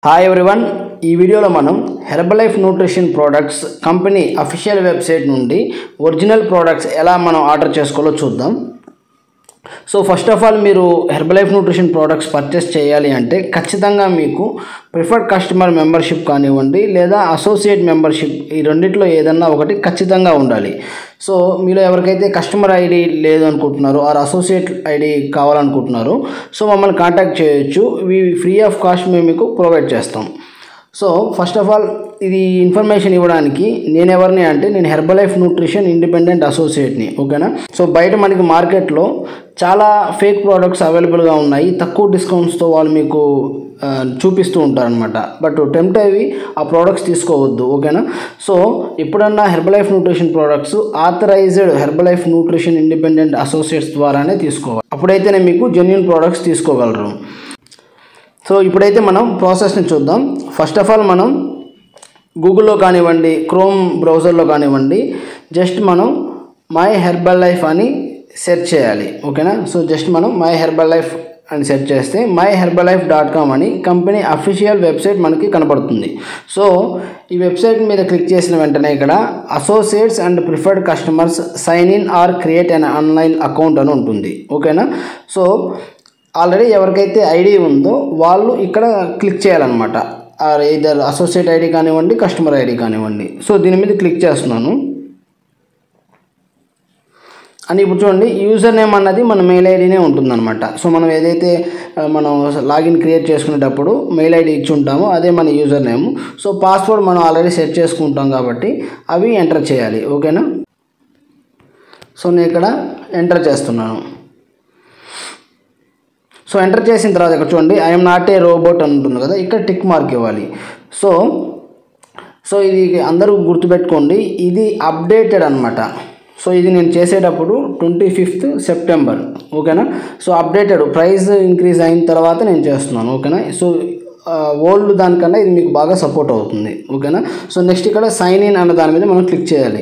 hi everyone ఈ వీడియోలో మనం Herbalife nutrition products company official website నుండి ఒరిజినల్ ప్రోడక్ట్స్ ఎలా మనం ఆర్డర్ చేసుకోవాలో చూద్దాం సో ఫస్ట్ ఆఫ్ ఆల్ మీరు హెర్బలైఫ్ న్యూట్రిషన్ ప్రోడక్ట్స్ పర్చేస్ చేయాలి అంటే ఖచ్చితంగా మీకు ప్రిఫర్డ్ కస్టమర్ మెంబర్షిప్ కానివ్వండి లేదా అసోసియేట్ మెంబర్షిప్ ఈ రెండిట్లో ఏదన్నా ఒకటి ఖచ్చితంగా ఉండాలి సో మీలో ఎవరికైతే కస్టమర్ ఐడి లేదు అనుకుంటున్నారో ఆర్ అసోసియేట్ ఐడి కావాలనుకుంటున్నారో సో మమ్మల్ని కాంటాక్ట్ చేయొచ్చు ఇవి ఫ్రీ ఆఫ్ కాస్ట్ మేము మీకు ప్రొవైడ్ చేస్తాం సో ఫస్ట్ ఆఫ్ ఆల్ ఇది ఇన్ఫర్మేషన్ ఇవ్వడానికి నేను ఎవరిని అంటే నేను హెర్బలైఫ్ న్యూట్రిషన్ ఇండిపెండెంట్ అసోసియేట్ని ఓకేనా సో బయట మనకి మార్కెట్లో చాలా ఫేక్ ప్రోడక్ట్స్ అవైలబుల్గా ఉన్నాయి తక్కువ డిస్కౌంట్స్తో వాళ్ళు మీకు ఆ, చూపిస్తూ ఉంటారనమాట బట్ టెంప్ట్ అవి ఆ ప్రోడక్ట్స్ తీసుకోవద్దు ఓకేనా సో ఎప్పుడన్నా Herbalife nutrition products authorised Herbalife nutrition independent associates ద్వారానే తీసుకోవాలి అప్పుడైతేనే మీకు జెన్యున్ ప్రోడక్ట్స్ తీసుకోగలరు సో ఇప్పుడైతే మనం ప్రాసెస్ని చూద్దాం ఫస్ట్ ఆఫ్ ఆల్ మనం గూగుల్లో కానివ్వండి క్రోమ్ బ్రౌజర్లో కానివ్వండి జస్ట్ మనం మై హెర్బల్ లైఫ్ అని సెర్చ్ చేయాలి ఓకేనా సో జస్ట్ మనం మై హెర్బల్ లైఫ్ అని సెర్చ్ చేస్తే my herbal life dot com అని కంపెనీ అఫీషియల్ వెబ్సైట్ మనకి కనపడుతుంది సో ఈ వెబ్సైట్ మీద క్లిక్ చేసిన వెంటనే ఇక్కడ associates and preferred customers sign in or create an online account అని ఉంటుంది ఓకేనా సో ఆల్రెడీ ఎవరికైతే ఐడి ఉందో వాళ్ళు ఇక్కడ క్లిక్ చేయాలన్నమాట ఇద్దరు అసోసియేట్ ఐడి కానివ్వండి కస్టమర్ ఐడి కానివ్వండి సో దీని మీద క్లిక్ చేస్తున్నాను అని ఇప్పుడు చూడండి యూజర్ నేమ్ అన్నది మన మెయిల్ ఐడినే ఉంటుందన్నమాట సో మనం ఏదైతే ఆ, మనం లాగిన్ క్రియేట్ చేసుకునేటప్పుడు మెయిల్ ఐడి ఇచ్చి ఉంటామో అదే మన యూజర్ నేమ్ సో పాస్వర్డ్ మనం ఆల్రెడీ సెట్ చేసుకుంటాం కాబట్టి అవి ఎంటర్ చేయాలి ఓకేనా సో నేను ఇక్కడ ఎంటర్ చేస్తున్నాను సో ఎంటర్ చేసిన తర్వాత ఇక్కడ చూడండి ఐఎమ్ నాట్ ఏ రోబోట్ అని ఉంటుంది కదా ఇక్కడ టిక్ మార్క్ ఇవ్వాలి సో సో ఇది అందరూ గుర్తుపెట్టుకోండి ఇది అప్డేటెడ్ అనమాట సో ఇది నేను చేసేటప్పుడు ట్వంటీ ఫిఫ్త్ సెప్టెంబర్ ఓకేనా సో అప్డేటెడ్ ప్రైస్ ఇంక్రీజ్ అయిన తర్వాత నేను చేస్తున్నాను ఓకేనా సో ఓల్డ్ దానికన్నా ఇది మీకు బాగా సపోర్ట్ అవుతుంది ఓకేనా సో నెక్స్ట్ ఇక్కడ సైన్ ఇన్ అన్న దాని మీద మనం క్లిక్ చేయాలి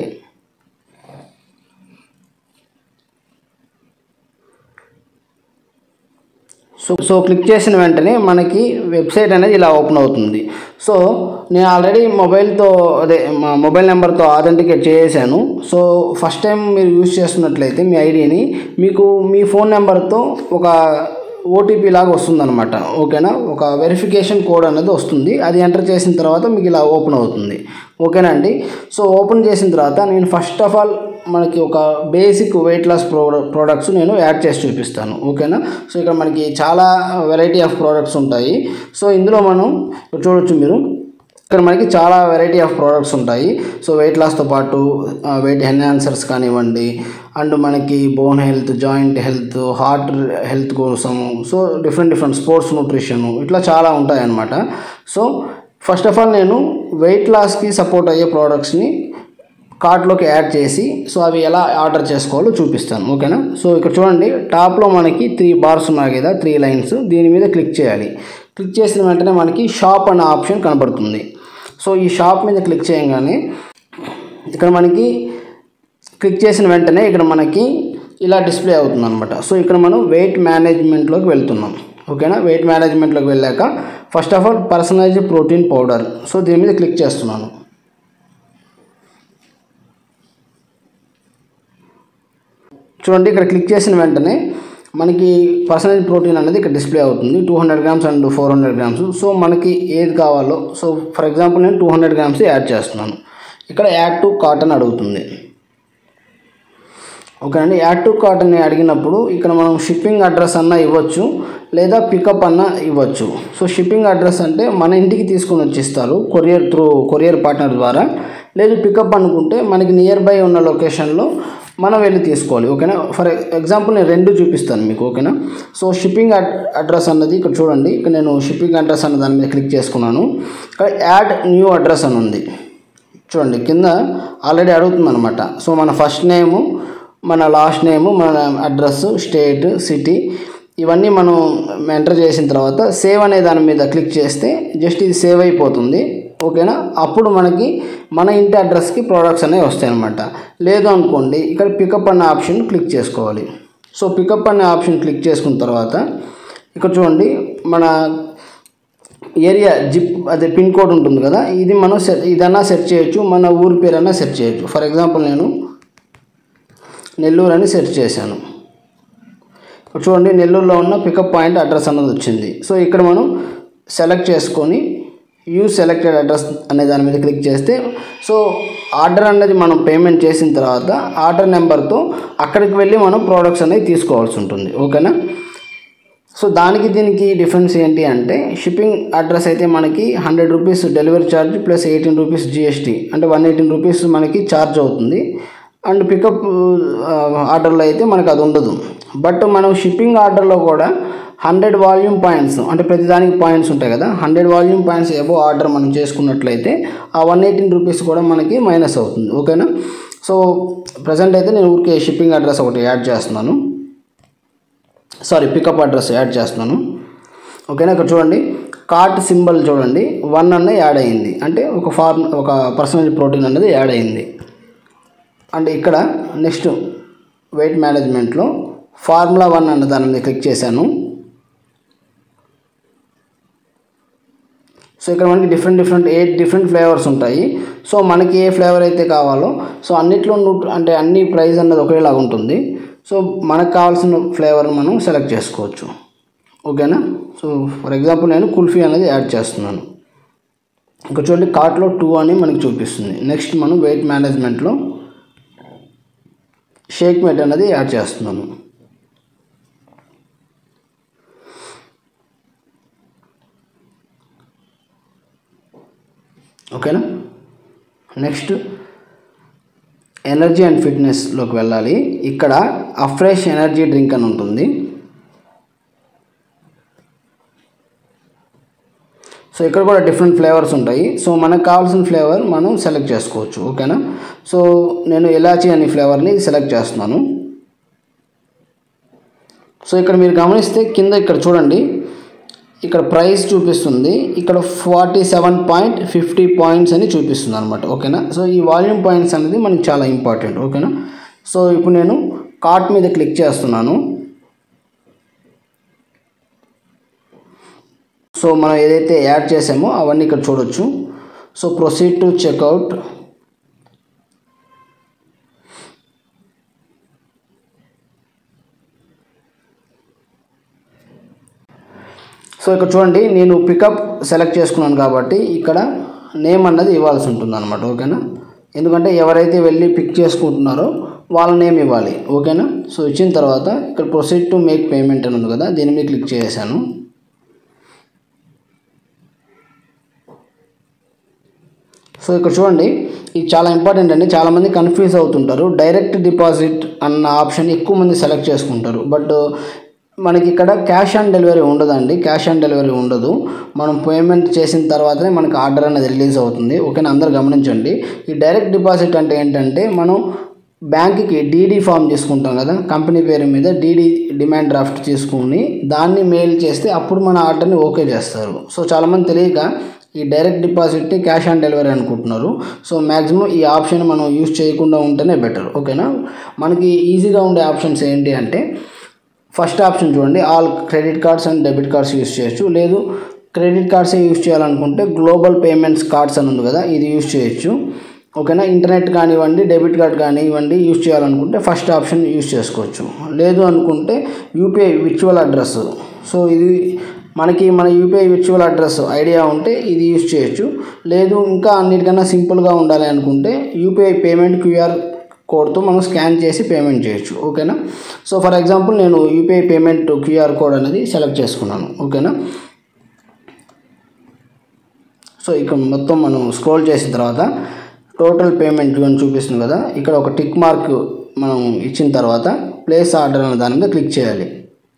సో సో క్లిక్ చేసిన వెంటనే మనకి వెబ్సైట్ అనేది ఇలా ఓపెన్ అవుతుంది సో నేను ఆల్రెడీ మొబైల్తో అదే మా మొబైల్ నెంబర్తో ఆథెంటికేట్ చేసాను సో ఫస్ట్ టైం మీరు యూజ్ చేస్తున్నట్లయితే మీ ఐడిని మీకు మీ ఫోన్ నెంబర్తో ఒక ఓటీపీ లాగా వస్తుందన్నమాట ఓకేనా ఒక వెరిఫికేషన్ కోడ్ అనేది వస్తుంది అది ఎంటర్ చేసిన తర్వాత మీకు ఇలా ఓపెన్ అవుతుంది ఓకేనా అండి సో ఓపెన్ చేసిన తర్వాత నేను ఫస్ట్ ఆఫ్ ఆల్ మనకి ఒక basic weight loss pro products నేను యాడ్ చేసి చూపిస్తాను ఓకేనా సో ఇక్కడ మనకి చాలా వెరైటీ ఆఫ్ ప్రోడక్ట్స్ ఉంటాయి సో ఇందులో మనం ఇక్కడ చూడొచ్చు మీరు ఇక్కడ మనకి చాలా వెరైటీ ఆఫ్ ప్రోడక్ట్స్ ఉంటాయి సో వెయిట్ లాస్తో పాటు వెయిట్ ఎన్హాన్సర్స్ కానివ్వండి అండ్ మనకి bone health joint health heart health కోసం so different different sports nutrition ఇట్లా చాలా ఉంటాయన్నమాట సో ఫస్ట్ ఆఫ్ ఆల్ నేను వెయిట్ లాస్కి సపోర్ట్ అయ్యే ప్రోడక్ట్స్ని కార్ట్లోకి యాడ్ చేసి సో అవి ఎలా ఆర్డర్ చేసుకోవాలో చూపిస్తాను ఓకేనా సో ఇక్కడ చూడండి టాప్లో మనకి త్రీ బార్స్ ఉన్నాయి కదా త్రీ లైన్స్ దీని మీద క్లిక్ చేయాలి క్లిక్ చేసిన వెంటనే మనకి షాప్ అనే ఆప్షన్ కనబడుతుంది సో ఈ షాప్ మీద క్లిక్ చేయగానే ఇక్కడ మనకి క్లిక్ చేసిన వెంటనే ఇక్కడ మనకి ఇలా డిస్ప్లే అవుతుంది అనమాట సో ఇక్కడ మనం వెయిట్ మేనేజ్మెంట్లోకి వెళ్తున్నాం ఓకేనా వెయిట్ మేనేజ్మెంట్లోకి వెళ్ళాక first of all personalised protein powder so దీని మీద క్లిక్ చేస్తున్నాను చూడండి ఇక్కడ క్లిక్ చేసిన వెంటనే మనకి పర్సనల్ ప్రోటీన్ అనేది ఇక్కడ డిస్ప్లే అవుతుంది two hundred grams and four hundred grams so మనకి ఏది కావాలో సో ఫర్ ఎగ్జాంపుల్ నేను టూ హండ్రెడ్ గ్రామ్స్ యాడ్ చేస్తున్నాను ఇక్కడ యాడ్ టు కాటన్ అడుగుతుంది ఓకే అండి యాడ్ టు కార్ట్ అని అడిగినప్పుడు ఇక్కడ మనం షిప్పింగ్ అడ్రస్ అన్న ఇవ్వచ్చు లేదా పికప్ అన్న ఇవ్వచ్చు సో షిప్పింగ్ అడ్రస్ అంటే మన ఇంటికి తీసుకొని వచ్చి ఇస్తారు కొరియర్ త్రూ కొరియర్ పార్ట్నర్ ద్వారా లేదు పికప్ అనుకుంటే మనకి నియర్ బై ఉన్న లొకేషన్లో మనం వెళ్ళి తీసుకోవాలి ఓకేనా ఫర్ ఎగ్జాంపుల్ నేను రెండు చూపిస్తాను మీకు ఓకేనా సో షిప్పింగ్ అడ్ అడ్రస్ అన్నది ఇక్కడ చూడండి ఇక్కడ నేను షిప్పింగ్ అడ్రస్ అన్న దాని మీద క్లిక్ చేసుకున్నాను ఇక్కడ యాడ్ న్యూ అడ్రస్ అని ఉంది చూడండి కింద ఆల్రెడీ అడుగుతుంది అనమాట సో మన ఫస్ట్ నేము మన లాస్ట్ నేము మన అడ్రస్ స్టేట్ సిటీ ఇవన్నీ మనం ఎంటర్ చేసిన తర్వాత సేవ్ అనే దాని మీద క్లిక్ చేస్తే జస్ట్ ఇది సేవ్ అయిపోతుంది ఓకేనా అప్పుడు మనకి మన ఇంటి అడ్రస్కి ప్రోడక్ట్స్ అనేవి వస్తాయి అనమాట లేదు అనుకోండి ఇక్కడ పికప్ అనే ఆప్షన్ క్లిక్ చేసుకోవాలి సో పికప్ అనే ఆప్షన్ క్లిక్ చేసుకున్న తర్వాత ఇక్కడ చూడండి మన ఏరియా జిప్ అదే పిన్ కోడ్ ఉంటుంది కదా ఇది మనం సెట్ ఇదన్నా సెట్ చేయొచ్చు మన ఊరి పేరన్నా సెట్ చేయొచ్చు ఫర్ ఎగ్జాంపుల్ నేను నెల్లూరు అని సెట్ చేశాను ఇప్పుడు చూడండి నెల్లూరులో ఉన్న పికప్ పాయింట్ అడ్రస్ అన్నది వచ్చింది సో ఇక్కడ మనం సెలెక్ట్ చేసుకొని యూజ్ సెలెక్టెడ్ అడ్రస్ అనే దాని మీద క్లిక్ చేస్తే సో ఆర్డర్ అనేది మనం పేమెంట్ చేసిన తర్వాత ఆర్డర్ నెంబర్తో అక్కడికి వెళ్ళి మనం ప్రోడక్ట్స్ అనేవి తీసుకోవాల్సి ఉంటుంది ఓకేనా సో దానికి దీనికి డిఫరెన్స్ ఏంటి అంటే షిప్పింగ్ అడ్రస్ అయితే మనకి hundred rupees delivery charge plus eighteen rupees GST అంటే వన్ ఎయిటీన్ రూపీస్ మనకి ఛార్జ్ అవుతుంది అండ్ పికప్ ఆర్డర్లో అయితే మనకు అది ఉండదు బట్ మనం షిప్పింగ్ ఆర్డర్లో కూడా హండ్రెడ్ వాల్యూమ్ పాయింట్స్ అంటే ప్రతిదానికి పాయింట్స్ ఉంటాయి కదా హండ్రెడ్ వాల్యూమ్ పాయింట్స్ ఏవో ఆర్డర్ మనం చేసుకున్నట్లయితే ఆ వన్ ఎయిటీన్ రూపీస్ కూడా మనకి మైనస్ అవుతుంది ఓకేనా సో ప్రజెంట్ అయితే నేను ఊరికే షిప్పింగ్ అడ్రస్ ఒకటి యాడ్ చేస్తున్నాను సారీ పికప్ అడ్రస్ యాడ్ చేస్తున్నాను ఓకేనా ఇక్కడ చూడండి కార్ట్ సింబల్ చూడండి వన్ అన్న యాడ్ అయింది అంటే ఒక ఫార్మ్ ఒక పర్సనల్ ప్రోటీన్ అనేది యాడ్ అయింది అండ్ ఇక్కడ నెక్స్ట్ వెయిట్ మేనేజ్మెంట్లో ఫార్ములా వన్ అన్న దాని మీద క్లిక్ చేశాను సో ఇక్కడ మనకి different different eight different flavours ఉంటాయి సో మనకి ఏ ఫ్లేవర్ అయితే కావాలో సో అన్నిట్లో ను- అంటే అన్ని ప్రైస్ అన్నది ఒకేలాగా ఉంటుంది సో మనకు కావాల్సిన ఫ్లేవర్ మనం సెలెక్ట్ చేసుకోవచ్చు ఓకేనా సో ఫర్ ఎగ్జాంపుల్ నేను కుల్ఫీ అనేది యాడ్ చేస్తున్నాను ఇంకా చూడండి కార్ట్లో టూ అని మనకి చూపిస్తుంది నెక్స్ట్ మనం వెయిట్ మేనేజ్మెంట్లో షేక్ మేట్ అనేది యాడ్ చేస్తున్నాను ఓకేనా నెక్స్ట్ ఎనర్జీ అండ్ ఫిట్నెస్లోకి వెళ్ళాలి ఇక్కడ అఫ్రెష్ ఎనర్జీ డ్రింక్ అని ఉంటుంది సో ఇక్కడ కూడా డిఫరెంట్ ఫ్లేవర్స్ ఉంటాయి సో మనకు కావాల్సిన ఫ్లేవర్ మనం సెలెక్ట్ చేసుకోవచ్చు ఓకేనా సో నేను ఎలాచీ అనే ఫ్లేవర్ని సెలెక్ట్ చేస్తున్నాను సో ఇక్కడ మీరు గమనిస్తే కింద ఇక్కడ చూడండి ఇక్కడ ప్రైస్ చూపిస్తుంది ఇక్కడ forty seven point fifty points అని చూపిస్తుంది అనమాట ఓకేనా సో ఈ వాల్యూమ్ పాయింట్స్ అనేది మనకి చాలా ఇంపార్టెంట్ ఓకేనా సో ఇప్పుడు నేను కార్ట్ మీద క్లిక్ చేస్తున్నాను సో మనం ఏదైతే యాడ్ చేసామో అవన్నీ ఇక్కడ చూడొచ్చు so proceed to checkout so ఇక్కడ చూడండి నేను పికప్ సెలెక్ట్ చేసుకున్నాను కాబట్టి ఇక్కడ నేమ్ అన్నది ఇవ్వాల్సి ఉంటుంది అనమాట ఓకేనా ఎందుకంటే ఎవరైతే వెళ్ళి పిక్ చేసుకుంటున్నారో వాళ్ళ నేమ్ ఇవ్వాలి ఓకేనా సో ఇచ్చిన తర్వాత ఇక్కడ ప్రొసీడ్ టు మేక్ పేమెంట్ అని ఉంది కదా దీని మీద క్లిక్ చేశాను సో ఇక్కడ చూడండి ఇది చాలా ఇంపార్టెంట్ అండి చాలామంది కన్ఫ్యూజ్ అవుతుంటారు డైరెక్ట్ డిపాజిట్ అన్న ఆప్షన్ ఎక్కువ మంది సెలెక్ట్ చేసుకుంటారు బట్ మనకి ఇక్కడ క్యాష్ ఆన్ డెలివరీ ఉండదండి క్యాష్ ఆన్ డెలివరీ ఉండదు మనం పేమెంట్ చేసిన తర్వాతనే మనకి ఆర్డర్ అనేది రిలీజ్ అవుతుంది ఓకేనా అందరు గమనించండి ఈ డైరెక్ట్ డిపాజిట్ అంటే ఏంటంటే మనం బ్యాంక్కి డీడీ ఫామ్ తీసుకుంటాం కదా కంపెనీ పేరు మీద డీడీ డిమాండ్ డ్రాఫ్ట్ తీసుకుని దాన్ని మెయిల్ చేస్తే అప్పుడు మన ఆర్డర్ని ఓకే చేస్తారు సో చాలామంది తెలియక ఈ డైరెక్ట్ డిపాజిట్ని క్యాష్ ఆన్ డెలివరీ అనుకుంటున్నారు సో మ్యాక్సిమం ఈ ఆప్షన్ మనం యూస్ చేయకుండా ఉంటేనే బెటర్ ఓకేనా మనకి ఈజీగా ఉండే ఆప్షన్స్ ఏంటి అంటే ఫస్ట్ ఆప్షన్ చూడండి all credit cards and debit cards use చేయొచ్చు లేదు క్రెడిట్ కార్డ్సే యూస్ చేయాలనుకుంటే గ్లోబల్ పేమెంట్స్ కార్డ్స్ అని ఉంది కదా ఇది యూస్ చేయొచ్చు ఓకేనా ఇంటర్నెట్ కానివ్వండి డెబిట్ కార్డ్ కానివ్వండి యూస్ చేయాలనుకుంటే ఫస్ట్ ఆప్షన్ యూస్ చేసుకోవచ్చు లేదు అనుకుంటే యూపీఐ విర్చువల్ అడ్రస్ సో ఇది మనకి మన యూపీఐ విర్చువల్ అడ్రస్ ఐడియా ఉంటే ఇది యూస్ చేయొచ్చు లేదు ఇంకా అన్నిటికన్నా సింపుల్గా ఉండాలి అనుకుంటే యూపీఐ పేమెంట్ క్యూఆర్ కోడ్తో మనం స్కాన్ చేసి పేమెంట్ చేయొచ్చు ఓకేనా సో ఫర్ ఎగ్జాంపుల్ నేను యూపీఐ పేమెంట్ క్యూఆర్ కోడ్ అనేది సెలెక్ట్ చేసుకున్నాను ఓకేనా సో ఇక్కడ మొత్తం మనం స్క్రోల్ చేసిన తర్వాత టోటల్ పేమెంట్ అని చూపిస్తుంది కదా ఇక్కడ ఒక టిక్ మార్క్ మనం ఇచ్చిన తర్వాత ప్లేస్ ఆర్డర్ అనే దాని మీద క్లిక్ చేయాలి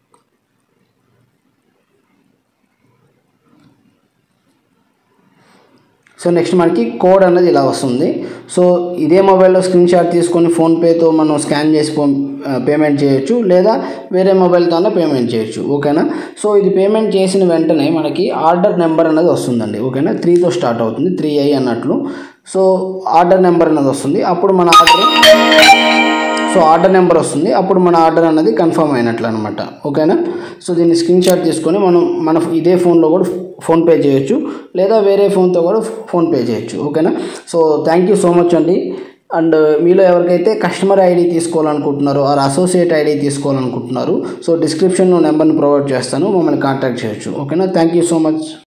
సో నెక్స్ట్ మనకి కోడ్ అనేది ఇలా వస్తుంది సో ఇదే మొబైల్లో స్క్రీన్ షాట్ తీసుకొని ఫోన్పేతో మనం స్కాన్ చేసి ఫోన్ పేమెంట్ చేయొచ్చు లేదా వేరే మొబైల్తోనే పేమెంట్ చేయొచ్చు ఓకేనా సో ఇది పేమెంట్ చేసిన వెంటనే మనకి ఆర్డర్ నెంబర్ అనేది వస్తుందండి ఓకేనా త్రీతో స్టార్ట్ అవుతుంది త్రీ ఐ అన్నట్లు సో ఆర్డర్ నెంబర్ అనేది వస్తుంది అప్పుడు మన order so so order number వస్తుంది అప్పుడు మన ఆర్డర్ అనేది కన్ఫర్మ్ అయినట్లు అనమాట ఓకేనా సో దీన్ని స్క్రీన్ షాట్ తీసుకొని మనం మన ఇదే ఫోన్లో కూడా ఫోన్పే చేయొచ్చు లేదా వేరే ఫోన్తో కూడా ఫోన్పే చేయొచ్చు ఓకేనా so thank you so much అండి అండ్ మీలో ఎవరికైతే కస్టమర్ ఐడి తీసుకోవాలనుకుంటున్నారో ఆర్ అసోసియేట్ ఐడి తీసుకోవాలనుకుంటున్నారు సో డిస్క్రిప్షన్లో నెంబర్ని ప్రొవైడ్ చేస్తాను మమ్మల్ని కాంటాక్ట్ చేయొచ్చు ఓకేనా థ్యాంక్ యూ సో మచ్